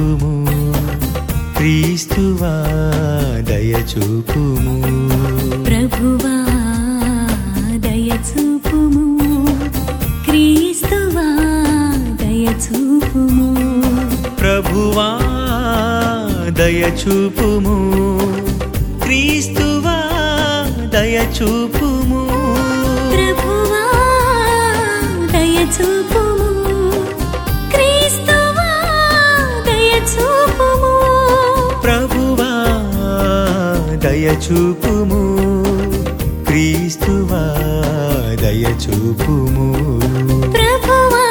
చూపుము క్రీస్తువా దయ చూపుము ప్రభువా దయచూపుము క్రీస్తువా దయచూపుము ప్రభువా దయ చూపుము క్రీస్తువా దయ చూపుము ప్రభువా దయచూపుము క్రీస్తువా దయచూపుము ప్రభువా దయ చూపుము క్రీస్తువా దయ చూపుము ప్రభువా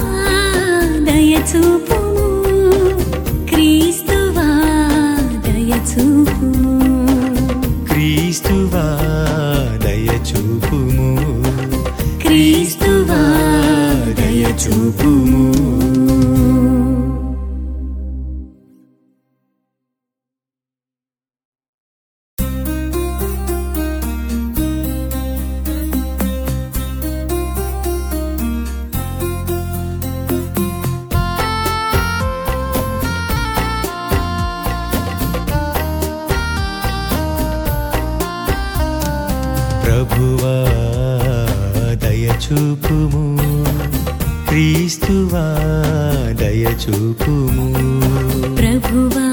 దయచూపుము క్రీస్తువా దయచూపుము క్రీస్తువా దయ చూపుము క్రీస్తువా దయ చూపుము ప్రభువా దయ చూపుము క్రీస్తువా దయ చూపుము ప్రభువా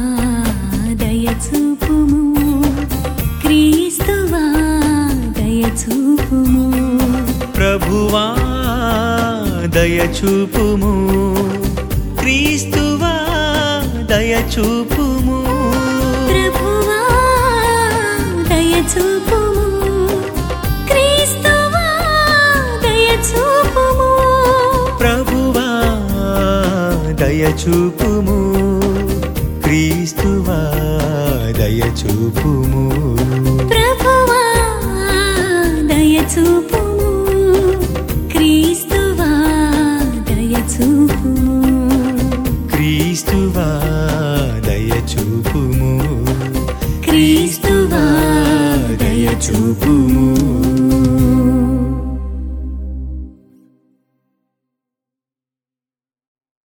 దయచూపుము క్రీస్తువా దయచూపుము ప్రభువా దయ చూపుము క్రీస్తువా దయ చూపుము ప్రభువా దయచూపుము క్రీస్తువా దయచూపుము ప్రభువా దయ చూపుము క్రీస్తువా దయ చూపుము ప్రభువా దయచూపుము క్రీస్తువా దయచూపుము క్రీస్తువా దయ చూపుము క్రీస్తువా దయ చూపుము